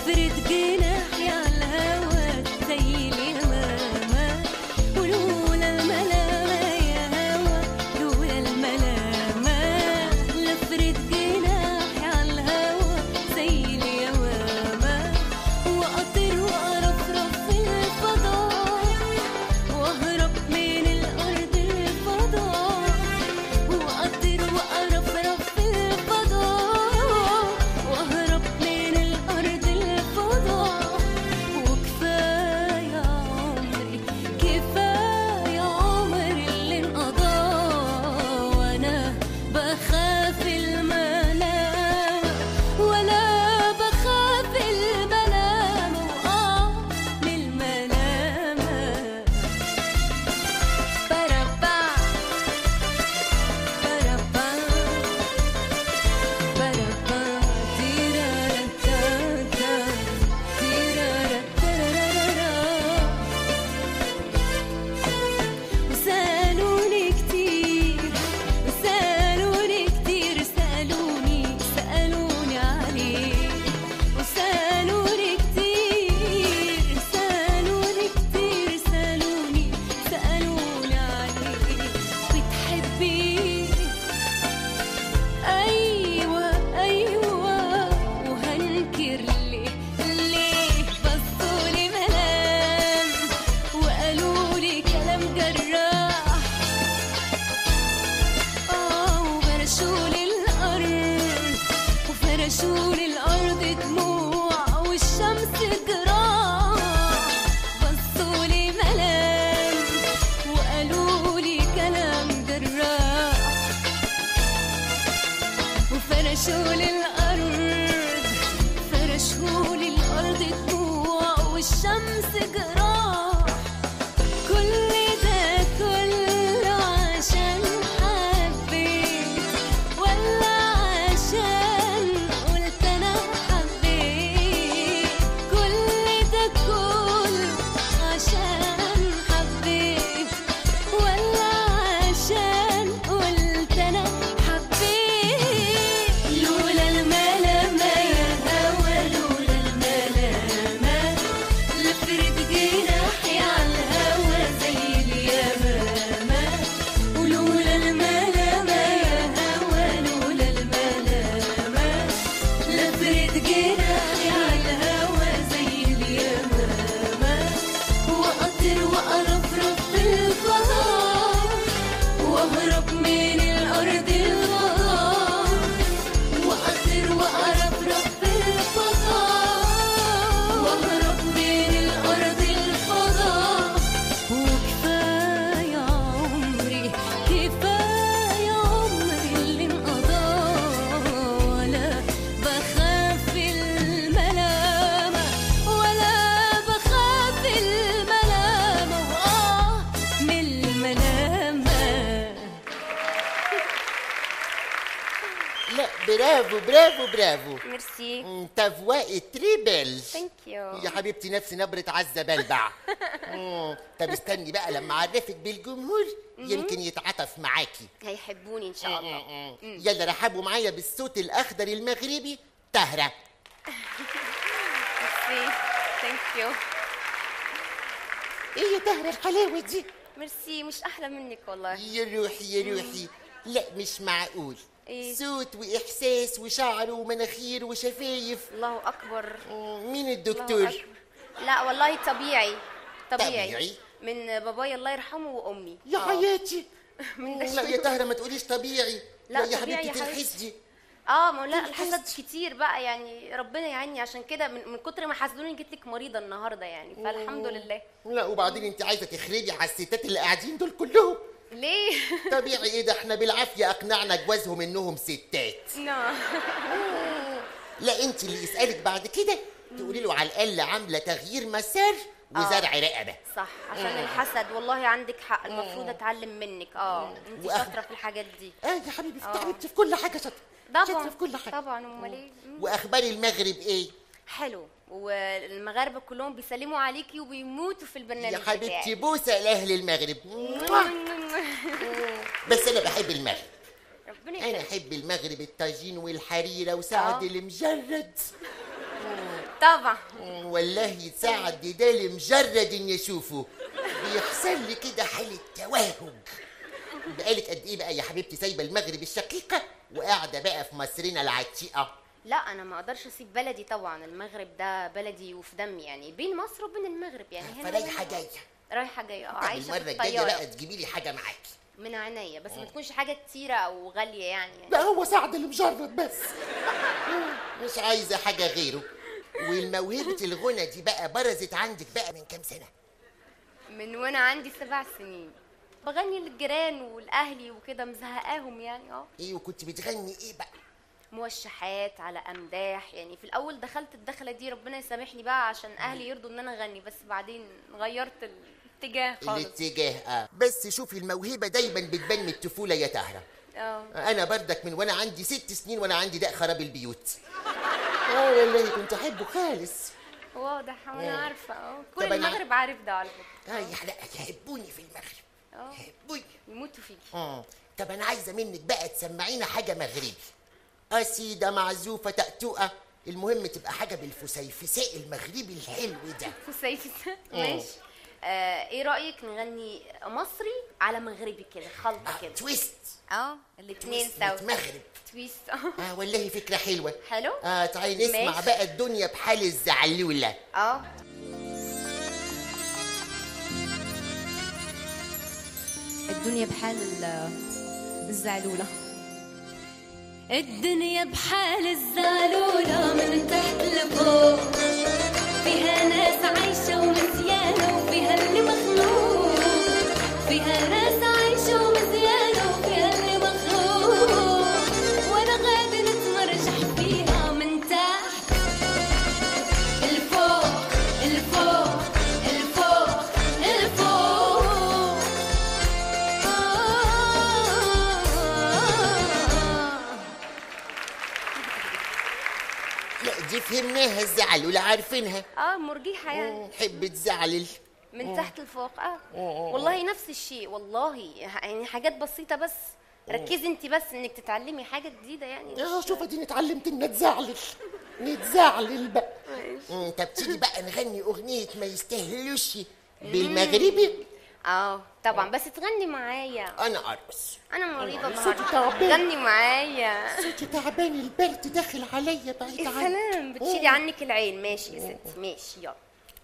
لفرد جناحي على الهوا زي اليمامة ولولا الملامة يا هوا لولا الملامة لفرد جناحي على الهوا زي اليمامة وأطير وأرفرف في الفضاء واهرب من الارض الفضاء واطير وارفرف في الفضاء واهرب من الارض الفضاء وكفايه عمري كفايه عمري اللي انقضى وانا بخاف المنام ولا بخاف المنام واه من المنامه Ba-da-ba. Ba-da-ba. Ba-da-ba. Tee-ra-ra-ta-ta. Tee-ra-ra-ta-ra-ra-ra. وسألوني كتير وسألوني كتير سألوني سألوني عليه وسألوني كتير سألوني كتير سألوني سألوني عليه بتحبيه أيوة أيوة وهنكر ليه ليه بصولي ملام وقالوا لي كلام جراح آه وفرشولي الأرض وفرشولي الأرض دموع والشمس جراح بصولي ملام وقالوا لي كلام جراح وفرشولي الأرض فرشولي الأرض دموع والشمس جراح كل ده كله عشان حبيت ولا عشان قلت أنا حبيت كل ده كله عشان حبيت ولا عشان قلت أنا حبيت لولا الملامة يا هوا لولا الملامة لفرد جناحي على الهوا زي اليمامة ولولا الملامة يا هوا لولا الملامة لفرد جناحي على الهوا زي اليمامة وأطير وأرفرف في الفضاء واهرب من الأرض الفضاء وأطير وأرفرف في الفضاء واهرب من الأرض الفضاء وكفاية عمري كفاية عمري اللي انقضى ولا بخاف الملامة ولا بخاف الملامة وآه من الملامة لا برافو برافو برافو ميرسي مم، تا فوا تريبل ثانك يو يا حبيبتي نفس نبرة عزة بلبع مم، طب استني بقى لما اعرفك بالجمهور يمكن يتعاطف معاكي هيحبوني ان شاء الله مم. يلا رحبوا معايا بالصوت الاخضر المغربي تهرة ميرسي ثانك يو ايه يا تهرة الحلاوة دي ميرسي مش احلى منك والله يا روحي يا روحي لا مش معقول إيه؟ صوت واحساس وشعر ومناخير وشفايف الله اكبر مم، مين الله الدكتور أكبر. لا والله طبيعي طبيعي, طبيعي؟ من بابايا الله يرحمه وامي يا آه. حياتي من ده لا يا طاهرة ما تقوليش طبيعي لا، يا طبيعي حبيبتي يا حبيبتي. تنحسدي اه ما هو لا تنحسد. الحسد كتير بقى يعني ربنا يعيني عشان كده من, من كتر ما حسدوني جيت لك مريضه النهارده يعني فالحمد لله لا وبعدين انت عايزه تخربي على الستات اللي قاعدين دول كلهم ليه؟ طبيعي ايه ده احنا بالعافيه اقنعنا جوازهم انهم ستات نعم لا انت اللي يسالك بعد كده تقولي له على الاقل عامله تغيير مسار وزرع رقبه صح عشان الحسد والله عندك حق المفروض اتعلم منك اه انت وأخ- شاطره في الحاجات دي اه يا حبيبي آه. تعبتي في كل حاجه شاطره شاطره طبعا في كل حاجه طبعا امال ايه مم. واخبار المغرب ايه حلو والمغاربه كلهم بيسلموا عليكي وبيموتوا في البرنامج يا حبيبتي بتاعك. بوسه لاهل المغرب بس انا بحب المغرب ربنا انا يخليك احب المغرب الطاجين والحريره وسعد آه. المجرد طبعا مم، والله ساعد ديدالي مجرد اني اشوفه بيحصل لي كده حالة توهج بقالك قد ايه بقى يا حبيبتي سايبه المغرب الشقيقه وقاعده بقى في مصرنا العتيقه لا انا ما اقدرش اسيب بلدي طبعا المغرب ده بلدي وفي دمي يعني بين مصر وبين المغرب يعني هنا فرايحه وهنا. جايه رايحه جايه اه طب عايشه المره في الجايه الطياره بقى تجيبي لي حاجه معاكي من عينيا بس ما تكونش حاجه كتيره او غاليه يعني, يعني. لا هو سعد اللي مجرد بس مش عايزه حاجه غيره والموهبه الغنى دي بقى برزت عندك بقى من كام سنه من وانا عندي سبع سنين بغني للجيران والاهلي وكده مزهقاهم يعني اه ايه وكنت بتغني ايه بقى موشحات على امداح يعني في الاول دخلت الدخله دي ربنا يسامحني بقى عشان اهلي يرضوا ان انا اغني بس بعدين غيرت الاتجاه خالص الاتجاه اه بس شوفي الموهبه دايما بتبان من الطفوله يا طاهره اه انا بردك من وانا عندي ست سنين وانا عندي داء خراب البيوت اه والله كنت احبه خالص واضح وانا آه. عارفه اه طب كل أنا- المغرب عارف ده على فكره اه لا يحبوني في المغرب اه يحبوني يموتوا فيكي اه طب انا عايزه منك بقى تسمعينا حاجه مغربي قصيده معزوفه تأتؤه المهم تبقى حاجه بالفسيفساء المغربي الحلو ده فسيفس ماشي آه ايه رايك نغني مصري على مغربي كده خلطه آه كده تويست اه الاثنين تويست سوا مغرب تويست اه والله فكره حلوه حلو اه تعالي نسمع ماشي. بقى الدنيا بحال الزعلوله اه الدنيا بحال ال- الزعلولة الدنيا بحال الزعلولة من تحت لفوق فيها ناس عايشة ومزيانة وفيها اللي مخلوق فيها ناس عايشة ومزيانة وفيها اللي مخلوق وانا غادي نتمرجح فيها من تحت الفوق الفوق الفوق الفوق لا دي فهمناها الزعلوله عارفينها اه مرجيحة يعني مم، حب تزعلل من تحت لفوق اه والله نفس الشيء والله يعني حاجات بسيطة بس ركزي انت بس انك تتعلمي حاجة جديدة يعني اه شوف اديني اتعلمت ان نتزعلل نتزعلل بقى مم، طب تيجي بقى نغني اغنيه ما يستاهلوش بالمغربي اه طبعا بس تغني معايا انا ارقص انا مريضة صوتي النهاردة تعبان. غني معايا صوتي تعبان البرد داخل عليا بعيد يا عني سلام بتشيلي عنك العين ماشي يا ستي ماشي يلا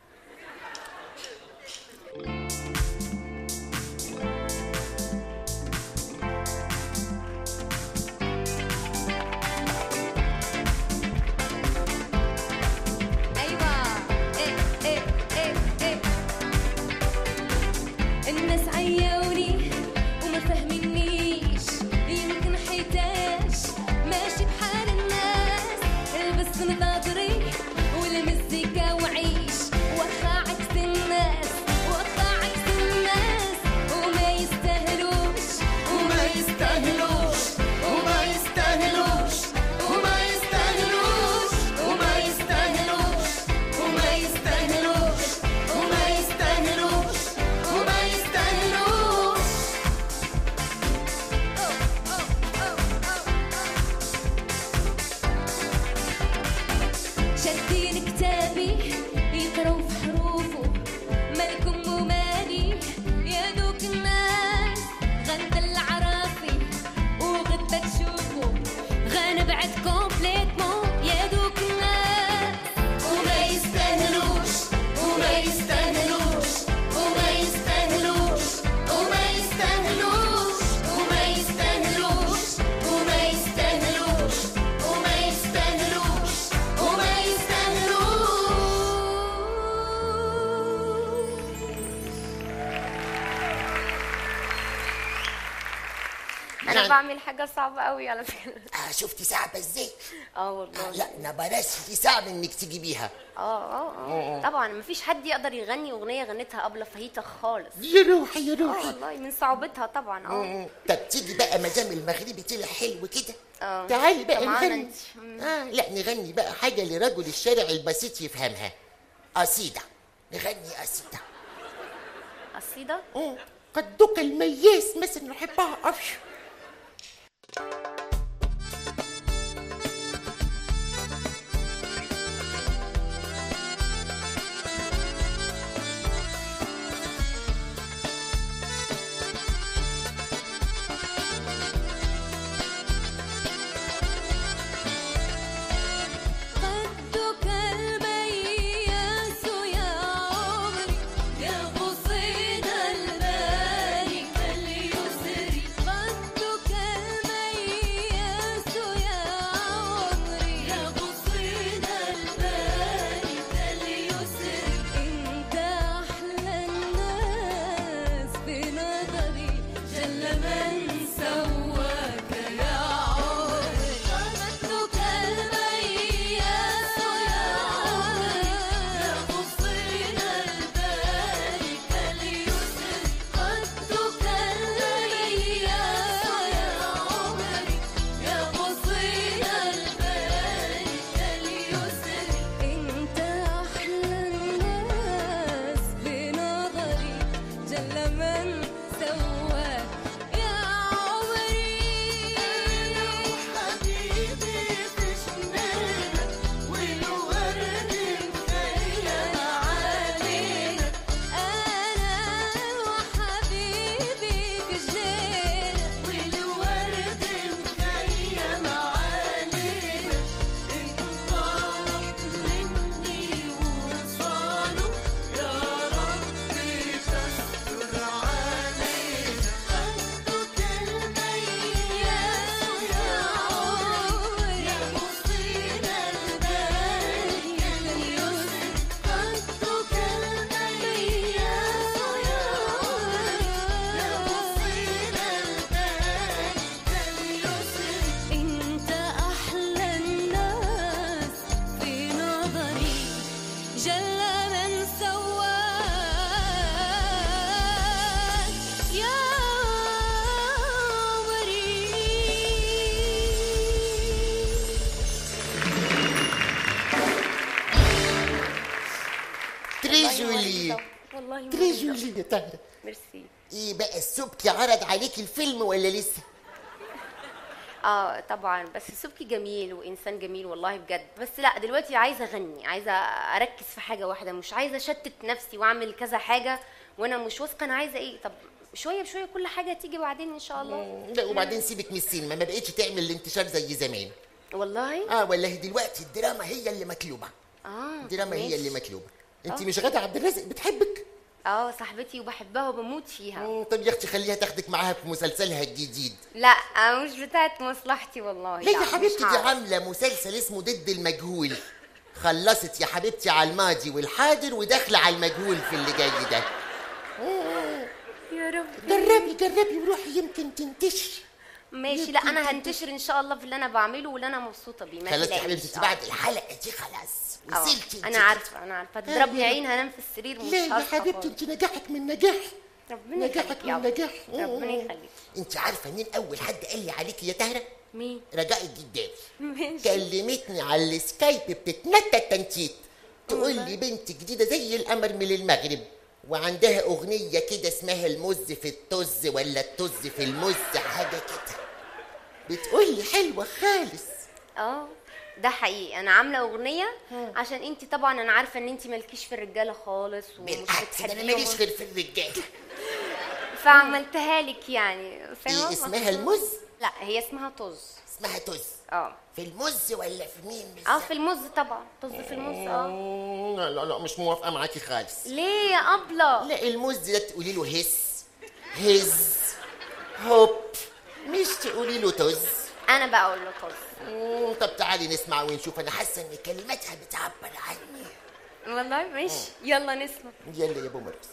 ايوه ايه ايه ايه ايه الناس عيوني وما فهمنيش يمكن حيتاش ماشي بحال الناس البس نظاظري والمزيكا وعيش واخا عكس الناس واخا عكس الناس وما يستاهلوش وما يستاهلوش وما يستاهلوش وما يستاهلوش وما يستاهلوش وما يستاهلوش وما يستاهلوش وما يستاهلوش شادين كتابي يقراو في حروفه مالكم ومالي يا دوك الناس غندلع راسي وغدا تشوفوا غنبعد كومبليتمون يا دوك الناس وما يستاهلوش وما يستاهلوش وما يستاهلوش وما يستاهلوش وما يستاهلوش وما يستاهلوش وما يستاهلوش وما يستاهلوش انا يعني- بعمل حاجه صعبه قوي على فكره اه شفتي صعبه ازاي اه آه والله لا نبراش دي صعب انك تجيبيها اه اه اه طبعا مفيش حد يقدر يغني اغنيه غنتها قبل فهيتة خالص يا روحي يا اه روحي والله من صعوبتها طبعا اه مم. طب تيجي بقى ما دام المغربي طلع حلو كده اه تعالي بقى طبعاً نغني انت. مم. آه لا نغني بقى حاجه لرجل الشارع البسيط يفهمها قصيده نغني قصيده قصيده مم. قدك المياس مثلا نحبها قوي تري والله جولي. مريضة. والله تري مريضة. جولي يا طاهرة ميرسي ايه بقى السبكي عرض عليك الفيلم ولا لسه؟ اه طبعا بس سبكي جميل وانسان جميل والله بجد بس لا دلوقتي عايزه اغني عايزه اركز في حاجه واحده مش عايزه اشتت نفسي واعمل كذا حاجه وانا مش واثقه انا عايزه ايه طب شويه بشويه كل حاجه هتيجي بعدين ان شاء الله لا وبعدين سيبك من السينما ما بقتش تعمل الانتشار زي زمان والله اه والله دلوقتي الدراما هي اللي مطلوبه اه الدراما هي ماشي. اللي مطلوبه انت آه. مش غادة عبد الرازق بتحبك اه صاحبتي وبحبها وبموت فيها مم، طب يا اختي خليها تاخدك معاها في مسلسلها الجديد لا آه، مش بتاعت مصلحتي والله هي لا، يا مش حبيبتي دي هعرف. عامله مسلسل اسمه ضد المجهول خلصت يا حبيبتي على الماضي والحاضر وداخله على المجهول في اللي جاي ده يا رب جربي جربي وروحي يمكن تنتشري ماشي لا انا هنتشر ان شاء الله في اللي انا بعمله واللي انا مبسوطه بيه ما خلاص يا تقلقيش. حبيبتي انت آه. بعد الحلقه دي خلاص آه، وصلتي انا عارفه انا عارفه تضربني آه. عين هنام في السرير مش لا يا هصحى حبيبتي خالص. انت نجاحك من نجاح ربنا نجاحك يخليك من يا عبد. نجاح ربنا يخليك انت عارفه مين اول حد قال لي عليكي يا طاهره مين رجاء الجداوي ماشي كلمتني على السكايب بتتنطط تنتيت تقول لي بنت جديده زي القمر من المغرب وعندها اغنيه كده اسمها المز في الطز ولا الطز في المز حاجه كده بتقول لي حلوه خالص اه ده حقيقي انا عامله اغنيه عشان انت طبعا انا عارفه ان انت مالكيش في الرجاله خالص ومش بالعكس ده انا بتحبيهم ماليش غير في الرجاله فعملتها لك يعني فاهمه ايه اسمها المز لا هي اسمها طز اسمها طز اه في المز ولا في مين بالظبط؟ اه في المز طبعا طز في المز اه مم، لا لا لا مش موافقه معاكي خالص ليه يا ابله لا الموز ده تقولي له هس هز هوب مش تقولي له طز انا بقى اقول له طز مم، طب تعالي نسمع ونشوف انا حاسه ان كلماتها بتعبر عني والله ماشي يلا نسمع يلا يا ابو مرقص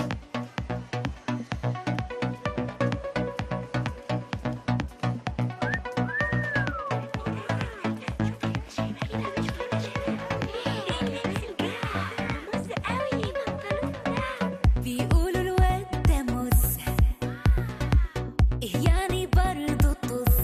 بيقولوا الواد ده مز إيه يعني برضه طز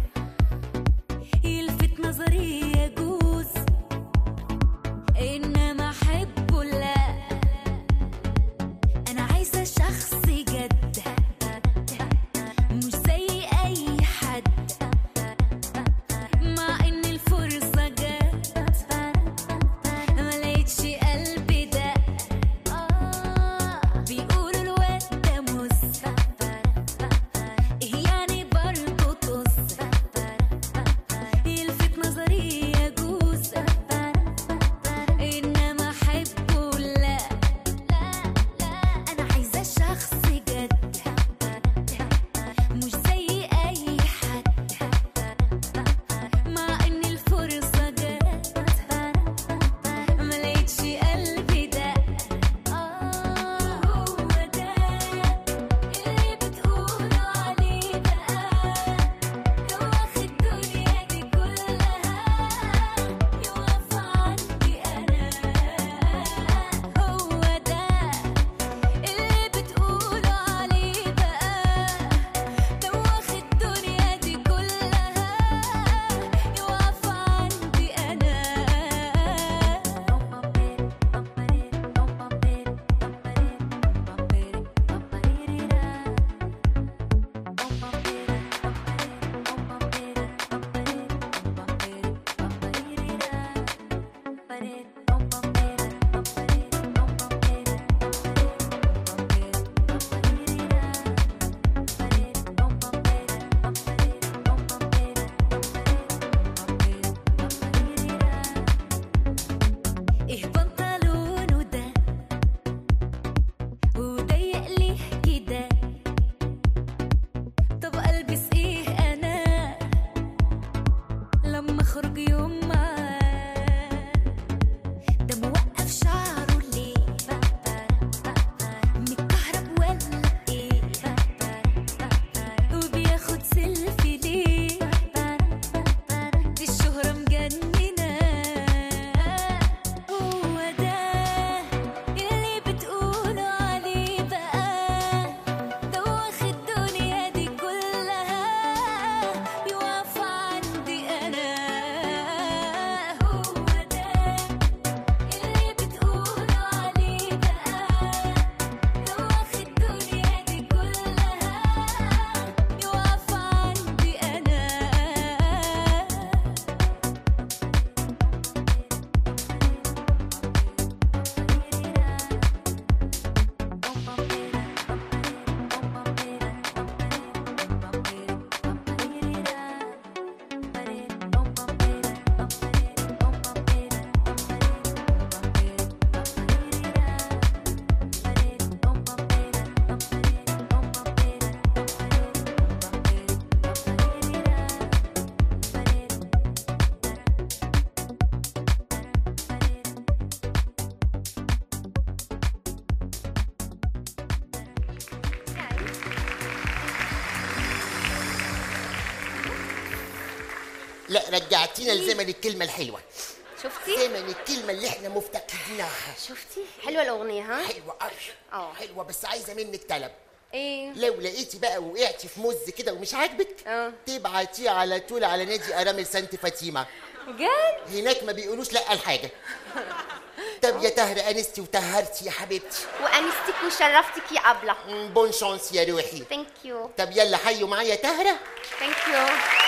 يلفت نظري يجوز إنما أحبه لا لا رجعتينا لزمن الكلمه الحلوه شفتي زمن الكلمه اللي احنا مفتقدينها شفتي حلوه الاغنيه ها حلوه قوي اه. حلوه بس عايزه منك طلب ايه لو لقيتي بقى وقعتي في مز كده ومش عاجبك اه. تبعتيه على طول على نادي ارامل سانت فاطمه بجد هناك ما بيقولوش لا الحاجه طب يا طهر انستي وطهرتي يا حبيبتي وانستك وشرفتك يا ابله بون شانس يا روحي ثانك يو طب يلا حيوا معايا طهره ثانك يو